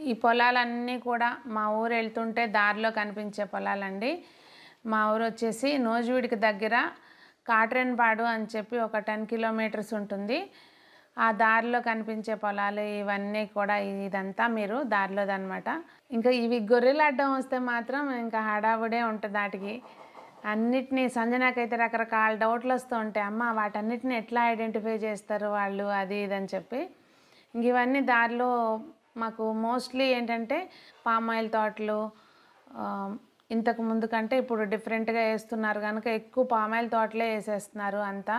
ఈ పొలాలన్నీ కూడా మా ఊరు వెళ్తుంటే దారిలో కనిపించే పొలాలండి మా ఊరు వచ్చేసి నోజువీడికి దగ్గర కాట్రేన్పాడు అని చెప్పి ఒక టెన్ కిలోమీటర్స్ ఉంటుంది ఆ దారిలో కనిపించే పొలాలు ఇవన్నీ కూడా ఇదంతా మీరు దారిలోదనమాట ఇంకా ఇవి గొర్రెలు అడ్డం వస్తే మాత్రం ఇంకా హడావుడే ఉంటుంది వాటికి అన్నిటినీ సంజనాకైతే రకరకాల డౌట్లు వస్తూ ఉంటాయి అమ్మ వాటన్నిటిని ఎట్లా ఐడెంటిఫై చేస్తారు వాళ్ళు అది ఇది అని చెప్పి ఇంక ఇవన్నీ దారిలో మాకు మోస్ట్లీ ఏంటంటే పామాయిల్ తోటలు ఆ, ఇంతకు ముందు కంటే ఇప్పుడు డిఫరెంట్గా వేస్తున్నారు కనుక ఎక్కువ పామాయిల్ తోటలే వేసేస్తున్నారు అంతా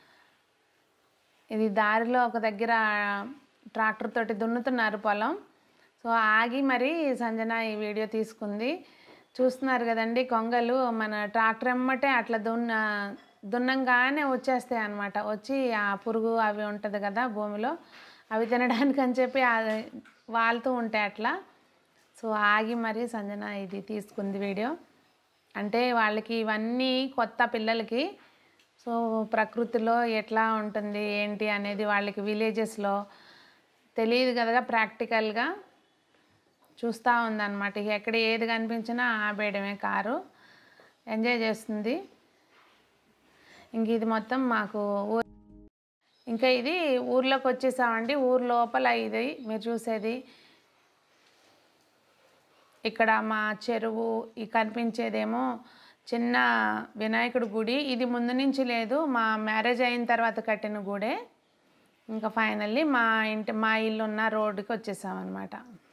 ఇది దారిలో ఒక దగ్గర ట్రాక్టర్ తోటి దున్నుతున్నారు పొలం సో ఆగి మరి సంజన ఈ వీడియో తీసుకుంది చూస్తున్నారు కదండి కొంగలు మన ట్రాక్టర్ ఎమ్మటే అట్లా దున్న దున్నంగానే వచ్చేస్తాయి అన్నమాట వచ్చి ఆ పురుగు అవి ఉంటుంది కదా భూమిలో అవి తినడానికి అని చెప్పి అది వాళ్తూ ఉంటాయి అట్లా సో ఆగి మరి సంజన ఇది తీసుకుంది వీడియో అంటే వాళ్ళకి ఇవన్నీ కొత్త పిల్లలకి సో ప్రకృతిలో ఎట్లా ఉంటుంది ఏంటి అనేది వాళ్ళకి విలేజెస్లో తెలియదు కదా ప్రాక్టికల్గా చూస్తూ ఉందన్నమాట ఇక ఎక్కడ ఏది కనిపించినా ఆపేయడమే కారు ఎంజాయ్ చేస్తుంది ఇంక ఇది మొత్తం మాకు ఊ ఇంకా ఇది ఊర్లోకి వచ్చేసామండి ఊరు లోపల ఇది మీరు చూసేది ఇక్కడ మా చెరువు ఈ కనిపించేదేమో చిన్న వినాయకుడి గుడి ఇది ముందు నుంచి లేదు మా మ్యారేజ్ అయిన తర్వాత కట్టిన గుడే ఇంకా ఫైనల్లీ మా ఇంటి మా ఇల్లు ఉన్న రోడ్డుకి వచ్చేసామన్నమాట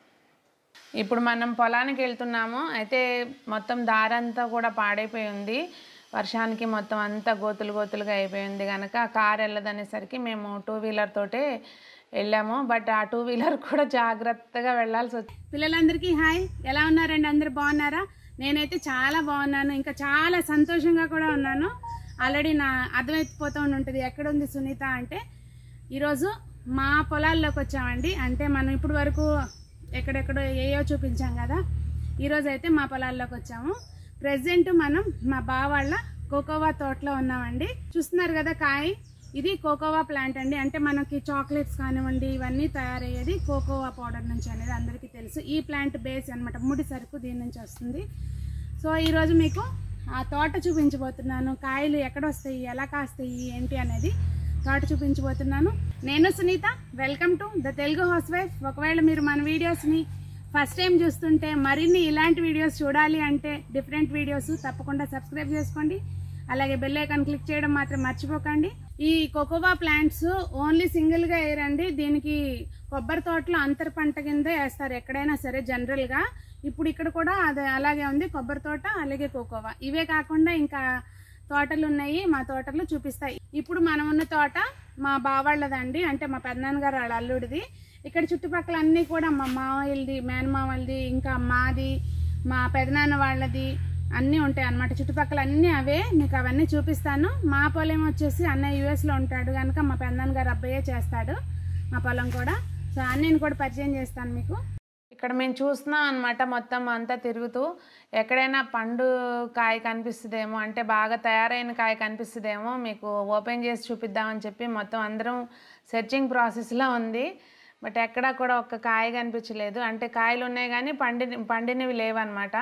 ఇప్పుడు మనం పొలానికి వెళ్తున్నాము అయితే మొత్తం దారంతా కూడా పాడైపోయి ఉంది వర్షానికి మొత్తం అంతా గోతులు గోతులుగా అయిపోయింది కనుక కార్ వెళ్ళదనేసరికి మేము టూ వీలర్ తోటే వెళ్ళాము బట్ ఆ టూ వీలర్ కూడా జాగ్రత్తగా వెళ్ళాల్సి వచ్చింది పిల్లలందరికీ హాయ్ ఎలా ఉన్నారండి అందరు బాగున్నారా నేనైతే చాలా బాగున్నాను ఇంకా చాలా సంతోషంగా కూడా ఉన్నాను ఆల్రెడీ నా అర్థమైపోతూ ఉంటుంది ఎక్కడుంది సునీత అంటే ఈరోజు మా పొలాల్లోకి వచ్చామండి అంటే మనం ఇప్పుడు వరకు ఎక్కడెక్కడో ఏయో చూపించాం కదా ఈరోజు అయితే మా పొలాల్లోకి వచ్చాము ప్రజెంట్ మనం మా బావ వాళ్ళ కోకోవా తోటలో ఉన్నామండి చూస్తున్నారు కదా కాయ ఇది కోకోవా ప్లాంట్ అండి అంటే మనకి చాక్లెట్స్ కానివ్వండి ఇవన్నీ తయారయ్యేది కోకోవా పౌడర్ నుంచి అనేది అందరికీ తెలుసు ఈ ప్లాంట్ బేస్ అన్నమాట ముడి సరుకు దీని నుంచి వస్తుంది సో ఈరోజు మీకు ఆ తోట చూపించబోతున్నాను కాయలు ఎక్కడ వస్తాయి ఎలా కాస్తాయి ఏంటి అనేది తోట చూపించబోతున్నాను నేను Sunitha welcome to the Telugu housewife ఒకవేళ మీరు మన వీడియోస్ని ఫస్ట్ టైం చూస్తుంటే మరిన్ని ఇలాంటి వీడియోస్ చూడాలి అంటే డిఫరెంట్ వీడియోస్ తప్పకుండా సబ్స్క్రైబ్ చేసుకోండి అలాగే బెల్ ఐకాన్ క్లిక్ చేయడం మాత్రం మర్చిపోకండి ఈ కోకోవా ప్లాంట్స్ ఓన్లీ సింగిల్ గా వేయరండి దీనికి కొబ్బరి తోటలో అంతర పంట కింద వేస్తారు ఎక్కడైనా సరే జనరల్ గా ఇప్పుడు ఇక్కడ కూడా అది అలాగే ఉంది కొబ్బరి తోట అలాగే కోకోవా ఇవే కాకుండా ఇంకా తోటలు ఉన్నాయి మా తోటలు చూపిస్తాయి ఇప్పుడు మనం ఉన్న తోట మా బావాళ్ళదండి అంటే మా పెద్దనాన్నగారు వాళ్ళ అల్లుడిది ఇక్కడ చుట్టుపక్కల అన్నీ కూడా మా మామయ్యలది మేనమామలది ఇంకా మాది మా పెదనాన్న వాళ్ళది అన్నీ ఉంటాయి అన్నమాట చుట్టుపక్కల అన్నీ అవే మీకు అవన్నీ చూపిస్తాను మా పొలం వచ్చేసి అన్నయ్య యూఎస్లో ఉంటాడు కనుక మా పెద్దనాన్న గారు అబ్బాయే చేస్తాడు మా పొలం కూడా సో అన్నయ్యని కూడా పరిచయం చేస్తాను మీకు ఇక్కడ మేము చూస్తున్నాం అనమాట మొత్తం అంతా తిరుగుతూ ఎక్కడైనా పండు కాయ కనిపిస్తుందేమో అంటే బాగా తయారైన కాయ కనిపిస్తుందేమో మీకు ఓపెన్ చేసి చూపిద్దామని చెప్పి మొత్తం అందరం సెర్చింగ్ ప్రాసెస్లో ఉంది బట్ ఎక్కడా కూడా ఒక్క కాయ కనిపించలేదు అంటే కాయలు ఉన్నాయి కానీ పండి పండినవి లేవన్నమాట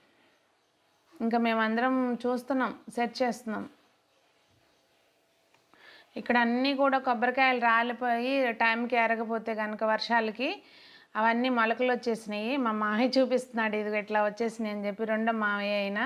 ఇంకా మేమందరం చూస్తున్నాం సెర్చ్ చేస్తున్నాం ఇక్కడ అన్నీ కూడా కొబ్బరికాయలు రాలిపోయి టైంకి ఎరగపోతే కనుక వర్షాలకి అవన్నీ మొలకలు వచ్చేసినాయి మా మామయ్య చూపిస్తున్నాడు ఇది ఇట్లా వచ్చేసినాయి అని చెప్పి రెండో మామయ్య అయినా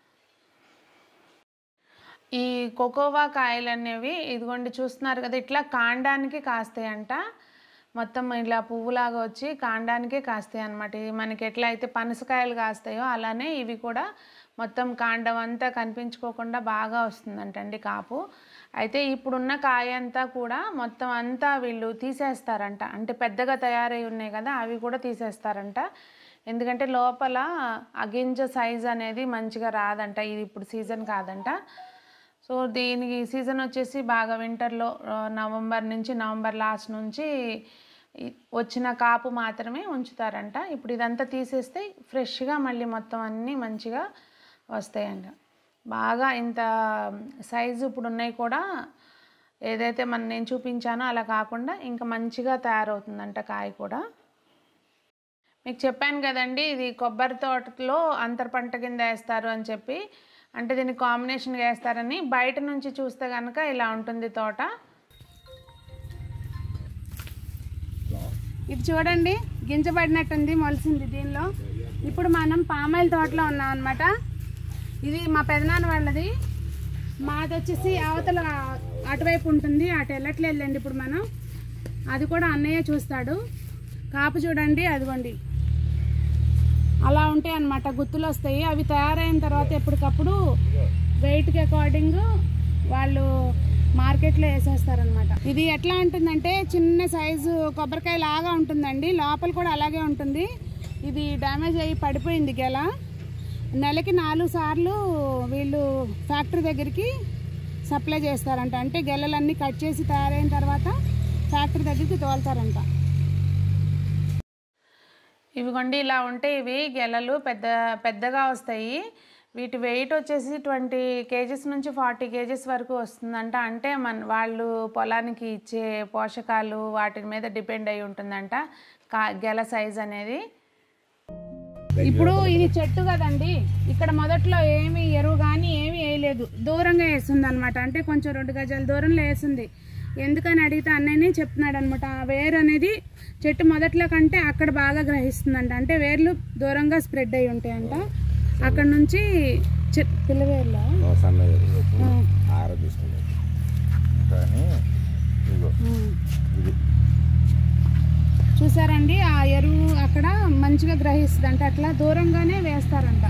ఈ కోకోవా కాయలు అనేవి ఇదిగోండి చూస్తున్నారు కదా ఇట్లా కాండానికి కాస్తాయంట మొత్తం ఇలా పువ్వులాగా వచ్చి కాండానికే కాస్తాయి అనమాట మనకి ఎట్లా అయితే పనసకాయలు కాస్తాయో అలానే ఇవి కూడా మొత్తం కాండం అంతా కనిపించుకోకుండా బాగా వస్తుందంటండి కాపు అయితే ఇప్పుడున్న కాయ అంతా కూడా మొత్తం అంతా వీళ్ళు తీసేస్తారంట అంటే పెద్దగా తయారై ఉన్నాయి కదా అవి కూడా తీసేస్తారంట ఎందుకంటే లోపల ఆ గింజ సైజ్ అనేది మంచిగా రాదంట ఇది ఇప్పుడు సీజన్ కాదంట సో దీనికి సీజన్ వచ్చేసి బాగా వింటర్లో ఆ, నవంబర్ నుంచి నవంబర్ లాస్ట్ నుంచి ఈ వచ్చిన కాపు మాత్రమే ఉంచుతారంట ఇప్పుడు ఇదంతా తీసేస్తే ఫ్రెష్గా మళ్ళీ మొత్తం అన్నీ మంచిగా వస్తాయంట బాగా ఇంత సైజు ఇప్పుడు ఉన్నాయి కూడా ఏదైతే మన నేను చూపించానో అలా కాకుండా ఇంకా మంచిగా తయారవుతుందంట కాయ కూడా మీకు చెప్పాను కదండి ఇది కొబ్బరి తోటలో అంతర పంట కింద వేస్తారు అని చెప్పి అంటే దీన్ని కాంబినేషన్గా వేస్తారని బయట నుంచి చూస్తే కనుక ఇలా ఉంటుంది తోట ఇది చూడండి గింజపడినట్టుంది మొలిసింది దీనిలో ఇప్పుడు మనం పామాయిల్ తోటలో ఉన్నాం అనమాట ఇది మా పెదనాన్న వాళ్ళది మాది వచ్చేసి అవతల అటువైపు ఉంటుంది అటు వెళ్ళట్లేదండి ఇప్పుడు మనం అది కూడా అన్నయ్య చూస్తాడు కాపు చూడండి అదిగోండి అలా ఉంటాయి అన్నమాట గుత్తులు వస్తాయి అవి తయారైన తర్వాత ఎప్పటికప్పుడు వెయిట్కి అకార్డింగ్ వాళ్ళు మార్కెట్లో వేసేస్తారనమాట ఇది ఎట్లా ఉంటుందంటే చిన్న సైజు కొబ్బరికాయ లాగా ఉంటుందండి లోపల కూడా అలాగే ఉంటుంది ఇది డ్యామేజ్ అయ్యి పడిపోయింది గెల నెలకి నాలుగు సార్లు వీళ్ళు ఫ్యాక్టరీ దగ్గరికి సప్లై చేస్తారంట అంటే గెలలన్నీ కట్ చేసి తయారైన తర్వాత ఫ్యాక్టరీ దగ్గరికి తోలుతారంట ఇవిగోండి ఇలా ఉంటే ఇవి గెలలు పెద్ద పెద్దగా వస్తాయి వీటి వెయిట్ వచ్చేసి ట్వంటీ కేజీస్ నుంచి ఫార్టీ కేజీస్ వరకు వస్తుందంట అంటే మన వాళ్ళు పొలానికి ఇచ్చే పోషకాలు వాటి మీద డిపెండ్ అయి ఉంటుందంట కా గెల సైజ్ అనేది ఇప్పుడు ఇది చెట్టు కదండి ఇక్కడ మొదట్లో ఏమి ఎరువు కానీ ఏమి వేయలేదు దూరంగా వేస్తుంది అనమాట అంటే కొంచెం రెండు గజాల దూరంలో వేస్తుంది ఎందుకని అడిగితే అన్నయ్యనే చెప్తున్నాడు అనమాట ఆ వేరు అనేది చెట్టు మొదట్లో కంటే అక్కడ బాగా గ్రహిస్తుందంట అంటే వేర్లు దూరంగా స్ప్రెడ్ అయి ఉంటాయంట అక్కడ నుంచి చె- పిల్లవేర్ల సన్నగా ఆరోగ్యస్తుంది కానీ ఇదిగో ఇది చూసారండి ఆ ఎరువు అక్కడ మంచిగా గ్రహిస్తుంది అంటే అట్లా దూరంగానే వేస్తారంట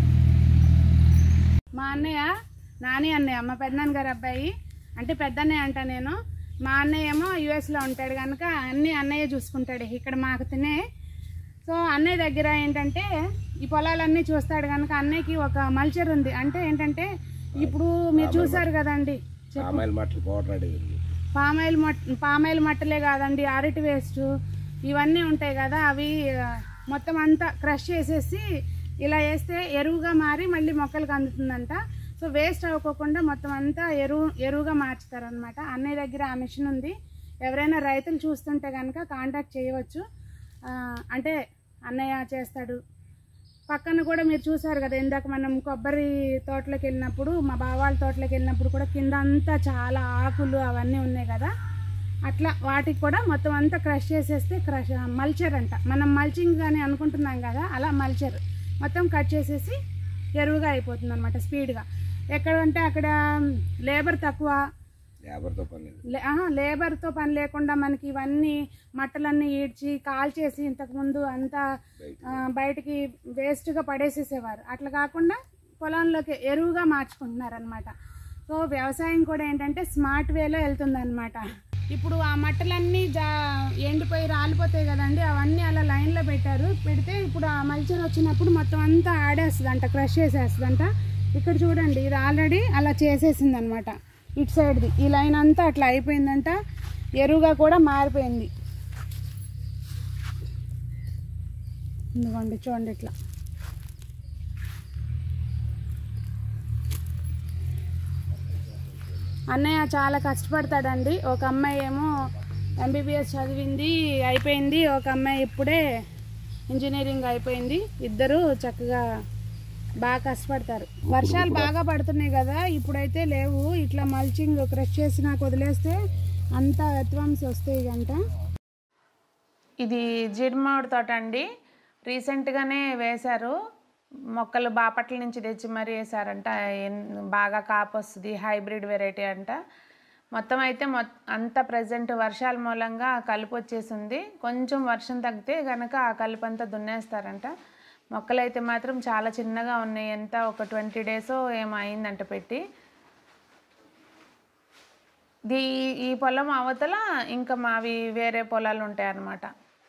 మా అన్నయ్య నాని అన్నయ్య మా పెద్దనాన్న గారి అబ్బాయి అంటే పెద్దన్నయ్య అంట నేను మా అన్నయ్య ఏమో యుఎస్లో ఉంటాడు కనుక అన్ని అన్నయ్య చూసుకుంటాడు ఇక్కడ మాకు తినే సో అన్నయ్య దగ్గర ఏంటంటే ఈ పొలాలన్నీ చూస్తాడు కనుక అన్నయ్యకి ఒక మల్చర్ ఉంది అంటే ఏంటంటే ఇప్పుడు మీరు చూసారు కదండి ఆమెల మట్లు పౌడర్ అడిగింది పామాయిల్ మట్ పామాయిల్ మట్టలే కాదండి అరటి వేస్ట్ ఇవన్నీ ఉంటాయి కదా అవి ఆ, మొత్తం అంతా క్రష్ చేసేసి ఇలా వేస్తే ఎరువుగా మారి మళ్ళీ మొక్కలకు అందుతుందంట సో వేస్ట్ అవ్వకోకుండా మొత్తం అంతా ఎరువు ఎరువుగా మార్చుతారనమాట అన్నయ్య దగ్గర ఆ మిషన్ ఉంది ఎవరైనా రైతులు చూస్తుంటే కనుక కాంటాక్ట్ చేయవచ్చు ఆ, అంటే అన్నయ్య చేస్తాడు పక్కన కూడా మీరు చూసారు కదా ఇందాక మనం కొబ్బరి తోటలోకి వెళ్ళినప్పుడు మా బావాళ్ళ తోటలోకి వెళ్ళినప్పుడు కూడా కింద అంతా చాలా ఆకులు అవన్నీ ఉన్నాయి కదా అట్లా వాటికి కూడా మొత్తం అంతా క్రష్ చేసేస్తే క్రష్ మల్చర్ అంట మనం మల్చింగ్ అని అనుకుంటున్నాం కదా అలా మల్చర్ మొత్తం కట్ చేసేసి ఎరువుగా అయిపోతుంది అనమాట స్పీడ్గా ఎక్కడంటే అక్కడ లేబర్ తక్కువ లేబర్తో పని లేదు లే- ఆహా, లేబర్తో పని లేకుండా మనకి ఇవన్నీ మట్టలన్నీ ఈడ్చి కాల్చేసి ఇంతకుముందు అంతా ఆ, బయటికి వేస్ట్గా పడేసేసేవారు అట్లా కాకుండా పొలంలోకి ఎరువుగా మార్చుకుంటున్నారు అనమాట సో వ్యవసాయం కూడా ఏంటంటే స్మార్ట్ వేలో వెళ్తుంది అనమాట ఇప్పుడు ఆ మట్టలన్నీ జా ఎండిపోయి రాలిపోతాయి కదండి అవన్నీ అలా లైన్లో పెట్టారు పెడితే ఇప్పుడు ఆ మల్చర్ వచ్చినప్పుడు మొత్తం అంతా ఆడేస్తుందంట క్రష్ చేసేస్తుందంట ఇక్కడ చూడండి ఇది ఆల్రెడీ అలా చేసేసింది అనమాట ఇటు సైడ్ది ఈ లైన్ అంతా అట్లా అయిపోయిందంట ఎరువుగా కూడా మారిపోయింది ఇదిగోండి చూడండి ఇట్లా అన్నయ్య చాలా కష్టపడతాడండి ఒక అమ్మాయి ఏమో ఎంబీబీఎస్ చదివింది అయిపోయింది ఒక అమ్మాయి ఇప్పుడే ఇంజనీరింగ్ అయిపోయింది ఇద్దరు చక్కగా బాగా కష్టపడతారు వర్షాలు బాగా పడుతున్నాయి కదా ఇప్పుడైతే లేవు ఇట్లా మల్చింగ్ క్రష్ చేసి నాకు వదిలేస్తే అంతా విధ్వంసి వస్తాయి అంట ఇది జీడిమామిడి తోట అండి రీసెంట్గానే వేశారు మొక్కలు బాపట్ల నుంచి తెచ్చి మరీ వేశారంట ఎన్- బాగా కాపు వస్తుంది హైబ్రిడ్ వెరైటీ అంట మొత్తం అయితే మొ అంత ప్రజెంట్ వర్షాల మూలంగా కలుపు వచ్చేసింది కొంచెం వర్షం తగ్గితే కనుక ఆ కలుపు అంతా దున్నేస్తారంట మొక్కలు అయితే మాత్రం చాలా చిన్నగా ఉన్నాయి ఎంత ఒక ట్వంటీ డేసో ఏమో అయిందంట పెట్టి దీ ఈ పొలం అవతల ఇంకా మావి వేరే పొలాలు ఉంటాయి అన్నమాట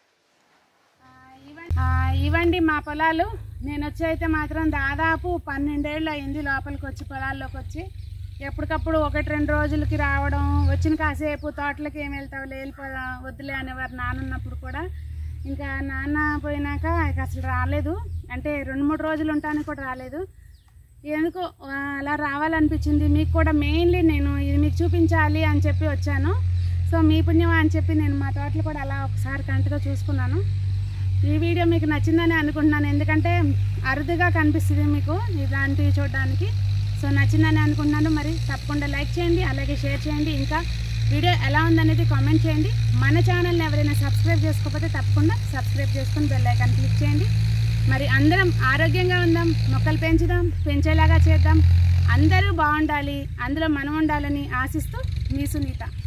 ఆ, ఇవండి మా పొలాలు నేను వచ్చి అయితే మాత్రం దాదాపు పన్నెండేళ్ళు అయింది లోపలికి వచ్చి పొలాల్లోకి వచ్చి ఎప్పటికప్పుడు ఒకటి రెండు రోజులకి రావడం వచ్చిన కాసేపు తోటలకి ఏం వెళ్తావు వెళ్ళిపోదా వద్దులే అనేవారు నాన్న ఉన్నప్పుడు కూడా ఇంకా నాన్న పోయినాక ఇక అసలు రాలేదు అంటే రెండు మూడు రోజులు ఉంటానికి కూడా రాలేదు ఎందుకో ఆ, అలా రావాలనిపించింది మీకు కూడా మెయిన్లీ నేను ఇది మీకు చూపించాలి అని చెప్పి వచ్చాను సో మీ పుణ్యమా అని చెప్పి నేను మా తోటలు కూడా అలా ఒకసారి కంటితో చూసుకున్నాను ఈ వీడియో మీకు నచ్చిందని అనుకుంటున్నాను ఎందుకంటే అరుదుగా కనిపిస్తుంది మీకు ఇలాంటివి చూడడానికి సో నచ్చిందని అనుకుంటున్నాను మరి తప్పకుండా లైక్ చేయండి అలాగే షేర్ చేయండి ఇంకా వీడియో ఎలా ఉందనేది కామెంట్ చేయండి మన ఛానల్ని ఎవరైనా సబ్స్క్రైబ్ చేసుకోకపోతే తప్పకుండా సబ్స్క్రైబ్ చేసుకుని బెల్ ఐకాన్ క్లిక్ చేయండి మరి అందరం ఆరోగ్యంగా ఉందాం మొక్కలు పెంచుదాం పెంచేలాగా చేద్దాం అందరూ బాగుండాలి అందులో మనం ఉండాలని ఆశిస్తూ మీ సునీత